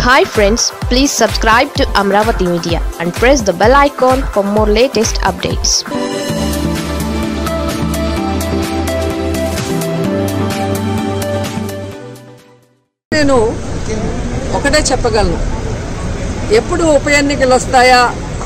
hi friends please subscribe to Amaravati media and press the bell icon for more latest updates నేను ఒకటే చెప్పగలను ఎప్పుడు ఉప ఎన్నికలు వస్తాయా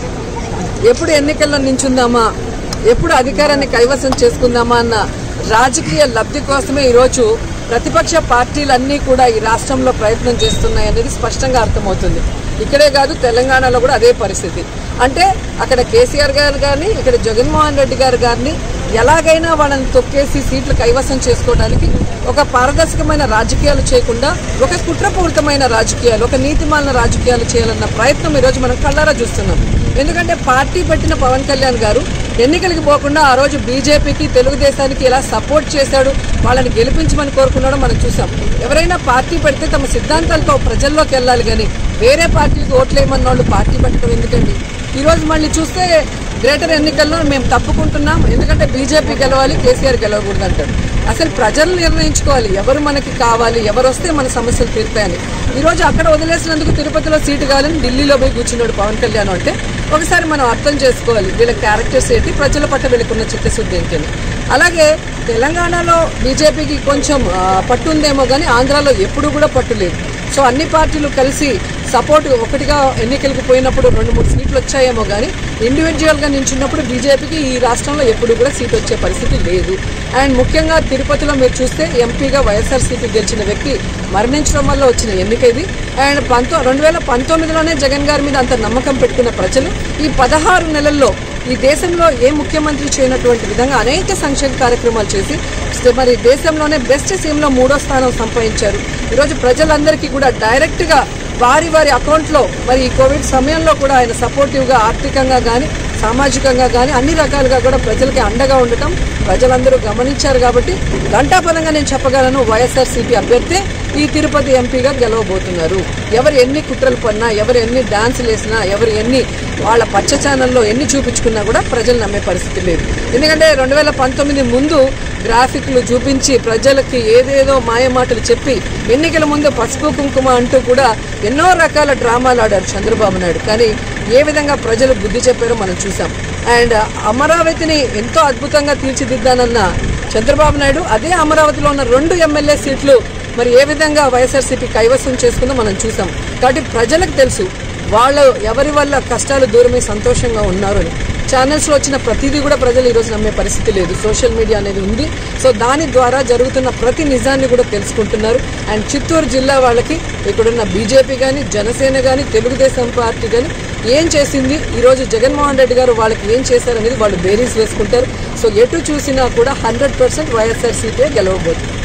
ఎప్పుడు ఎన్నికల్లో నించుందామా ఎప్పుడు అధికారాన్ని కైవసం చేసుకుందామా అన్న రాజకీయ లబ్ధి కోసమే ఈరోజు ప్రతిపక్ష పార్టీలన్నీ కూడా ఈ రాష్ట్రంలో ప్రయత్నం చేస్తున్నాయి అనేది స్పష్టంగా అర్థమవుతుంది ఇక్కడే కాదు తెలంగాణలో కూడా అదే పరిస్థితి అంటే అక్కడ కేసీఆర్ గారు కానీ ఇక్కడ జగన్మోహన్ రెడ్డి గారు గారిని ఎలాగైనా వాళ్ళని తొక్కేసి సీట్లు కైవసం చేసుకోవడానికి ఒక పారదర్శకమైన రాజకీయాలు చేయకుండా ఒక కుట్రపూరితమైన రాజకీయాలు ఒక నీతిమాలిన రాజకీయాలు చేయాలన్న ప్రయత్నం ఈరోజు మనం కళ్ళారా చూస్తున్నాం ఎందుకంటే పార్టీ పెట్టిన పవన్ కళ్యాణ్ గారు ఎన్నికలకి పోకుండా ఆ రోజు బీజేపీకి తెలుగుదేశానికి ఎలా సపోర్ట్ చేశాడు వాళ్ళని గెలిపించమని కోరుకున్నాడో మనం చూసాం ఎవరైనా పార్టీ పెడితే తమ సిద్ధాంతాలతో ప్రజల్లోకి వెళ్ళాలి కానీ వేరే పార్టీలకు ఓట్లేయమన్న వాళ్ళు పార్టీ పెట్టడం ఎందుకండి ఈరోజు మళ్ళీ చూస్తే గ్రేటర్ ఎన్నికల్లో మేము తప్పుకుంటున్నాం ఎందుకంటే బీజేపీ గెలవాలి కేసీఆర్ గెలవకూడదు అంటారు అసలు ప్రజలు నిర్ణయించుకోవాలి ఎవరు మనకి కావాలి ఎవరు వస్తే మన సమస్యలు తీరుతాయని ఈరోజు అక్కడ వదిలేసినందుకు తిరుపతిలో సీటు కావాలని ఢిల్లీలో పోయి కూర్చున్నాడు పవన్ కళ్యాణ్ అంటే ఒకసారి మనం అర్థం చేసుకోవాలి వీళ్ళ క్యారెక్టర్స్ ఏంటి ప్రజల పట్ల వీళ్ళకున్న చిత్తశుద్ధి ఏంటని అలాగే తెలంగాణలో బీజేపీకి కొంచెం ఆ, పట్టు ఉందేమో కానీ ఆంధ్రాలో ఎప్పుడూ కూడా పట్టు లేదు సో అన్ని పార్టీలు కలిసి సపోర్ట్ ఒకటిగా ఎన్నికలకు పోయినప్పుడు రెండు మూడు సీట్లు వచ్చాయేమో కానీ ఇండివిజువల్గా నించున్నప్పుడు బీజేపీకి ఈ రాష్ట్రంలో ఎప్పుడు కూడా సీట్ వచ్చే పరిస్థితి లేదు అండ్ ముఖ్యంగా తిరుపతిలో మీరు చూస్తే ఎంపీగా వైఎస్ఆర్సీపీ గెలిచిన వ్యక్తి మరణించడం వల్ల వచ్చిన ఎన్నిక ఇది అండ్ పంతో రెండు వేల పంతొమ్మిదిలోనే జగన్ గారి మీద అంత నమ్మకం పెట్టుకున్న ప్రజలు ఈ పదహారు నెలల్లో ఈ దేశంలో ఏ ముఖ్యమంత్రి చేయనటువంటి విధంగా అనేక సంక్షేమ కార్యక్రమాలు చేసి మరి దేశంలోనే బెస్ట్ సీమ్లో మూడో స్థానం సంపాదించారు ఈరోజు ప్రజలందరికీ కూడా డైరెక్ట్గా వారి వారి అకౌంట్లో మరి ఈ కోవిడ్ సమయంలో కూడా ఆయన సపోర్టివ్గా ఆర్థికంగా కానీ సామాజికంగా కానీ అన్ని రకాలుగా కూడా ప్రజలకి అండగా ఉండటం ప్రజలందరూ గమనించారు కాబట్టి ఘంటాపరంగా నేను చెప్పగలను వైఎస్ఆర్సీపీ అభ్యర్థి ఈ తిరుపతి ఎంపీగా గెలవబోతున్నారు ఎవరు ఎన్ని కుట్రలు పడినా ఎవరు ఎన్ని డాన్సులు వేసినా ఎవరు ఎన్ని వాళ్ళ పచ్చ ఛానల్లో ఎన్ని చూపించుకున్నా కూడా ప్రజలు నమ్మే పరిస్థితి లేదు ఎందుకంటే రెండు వేల పంతొమ్మిది ముందు గ్రాఫిక్లు చూపించి ప్రజలకి ఏదేదో మాయమాటలు చెప్పి ఎన్నికల ముందు పసుపు కుంకుమ అంటూ కూడా ఎన్నో రకాల డ్రామాలు ఆడారు చంద్రబాబు నాయుడు కానీ ఏ విధంగా ప్రజలు బుద్ధి చెప్పారో మనం చూసాం అండ్ అమరావతిని ఎంతో అద్భుతంగా తీర్చిదిద్దానన్న చంద్రబాబు నాయుడు అదే అమరావతిలో ఉన్న రెండు ఎమ్మెల్యే సీట్లు మరి ఏ విధంగా వైఎస్ఆర్సీపీ కైవసం చేసుకుందో మనం చూసాం కాబట్టి ప్రజలకు తెలుసు వాళ్ళు ఎవరి వల్ల కష్టాలు దూరమై సంతోషంగా ఉన్నారు అని ఛానల్స్లో వచ్చిన ప్రతిదీ కూడా ప్రజలు ఈరోజు నమ్మే పరిస్థితి లేదు సోషల్ మీడియా అనేది ఉంది సో దాని ద్వారా జరుగుతున్న ప్రతి నిజాన్ని కూడా తెలుసుకుంటున్నారు అండ్ చిత్తూరు జిల్లా వాళ్ళకి ఇక్కడున్న బీజేపీ కానీ జనసేన కానీ తెలుగుదేశం పార్టీ కానీ ఏం చేసింది ఈరోజు జగన్మోహన్ రెడ్డి గారు వాళ్ళకి ఏం చేశారనేది వాళ్ళు బేరీస్ వేసుకుంటారు సో ఎటు చూసినా కూడా హండ్రెడ్ పర్సెంట్ వైఎస్ఆర్సీపీ గెలవబోతుంది